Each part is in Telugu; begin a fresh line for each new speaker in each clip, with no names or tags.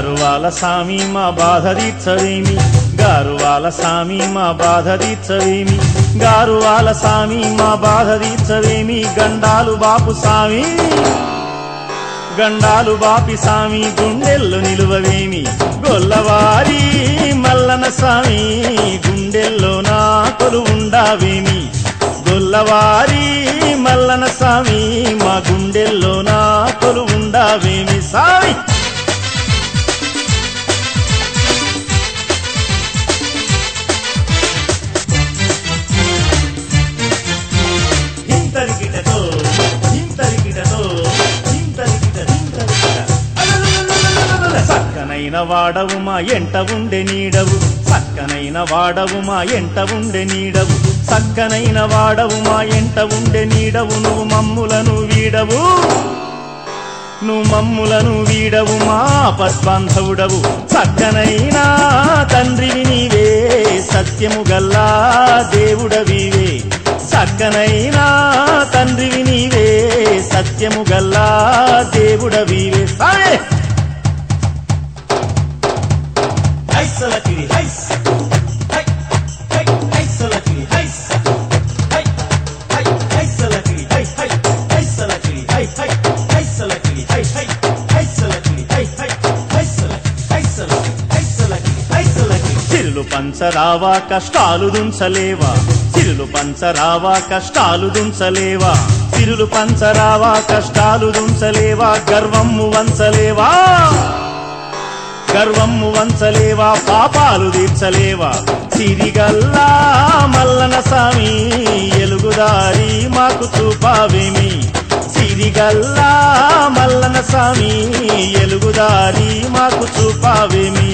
గారువాల సామి మా బాధ తీర్చవేమి గారువాల సామి మా బాధ తీర్చవేమి గారువాల సామి మా బాధ తీర్చవేమి గండాలు బాపు సామి గండాలు బాపి సామి గుండెల్లో నిలువవేమి గొల్లవారి మల్లన సామి గుండెల్లో నా కొలువుండావేమి గొల్లవారి మల్లన సామి మా గుండెల్లో నా కొలువుండావేమి సామి హింతరికిటతో హింతరికిటతో హింతరికిట హింతరికిట అలలలలలలలల. సక్కనైన వాడవు మా ఎంట ఉండే నీడవు సక్కనైన వాడవు మా ఎంట ఉండే నీడవు సక్కనైన వాడవు మా ఎంట ఉండే నీడవు నువ్వు మమ్ములను వీడవు నువ్వు మమ్ములను వీడవు మా పద్బాంధవుడవు చక్కనైనా తండ్రివి నీవే సత్యము గల్లా దేవుడవివే చక్కనైనా తండ్రివి నీవే సత్యము గల్లా దేవుడవివే సాయే హైసలకిడి హైస్ హై హై హైసలకిడి హైస్ హై హై హైసలకిడి హై హై హైసలకిడి హై హై హైసలకిడి హై హై హైసలకిడి హై హై హైసలకిడి హైసలకిడి హైసలకిడి హైసలకిడి సిరులు పంచరావా కష్టాలు దుంచలేవా సిరులు పంచరావా కష్టాలు దుంచలేవా సిరులు పంచరావా కష్టాలు దుంచలేవా గర్వము వంచలేవా గర్వము వంచలేవా పాపాలు తీర్చలేవా సిరిగల్లా మల్లన స్వామి ఎలుగుదారి మాకు చూపావేమి సిరిగల్లా మల్లన స్వామి ఎలుగుదారి మాకు చూపావేమి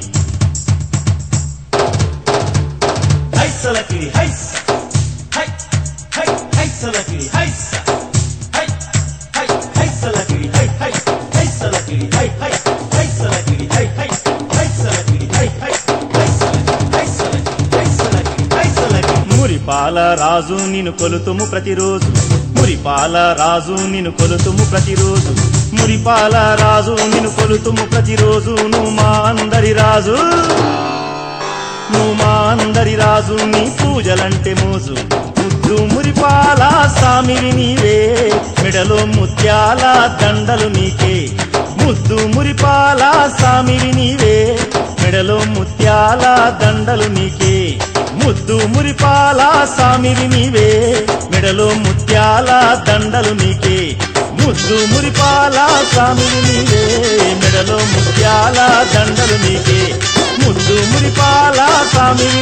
హైసలకిడి హైస్ హై హై హైసలకిడి హైస్ హై హై హైసలకిడి హై హై హైసలకిడి హై హై హైసలకిడి హై హై హైసలకిడి హై హై హైసలకిడి హైసలకిడి హైసలకిడి హైసలకిడి మురిపాల రాజు నిన్ను కొలుతుము ప్రతిరోజు మురిపాల రాజు నిన్ను కొలుతుము ప్రతిరోజు మురిపాల రాజు నిన్ను కొలుతుము ప్రతిరోజు నువ్వు మా అందరి రాజు నువ్వు మా అందరి రాజు నీ పూజలంటే మోజు ముద్దు మురిపాల సామివి నీవే మెడలో ముత్యాల దండలు నీకే ముద్దు మురిపాల సామివి నీవే మెడలో ముత్యాల దండలు నీకే ముద్దు మురిపాల సామివి నీవే మెడలో ముత్యాల దండలు నీకే ముద్దు మురిపాల సామివి నీవే మెడలో ముత్యాల దండలు నీకే ముద్దు మురిపాల స్వామి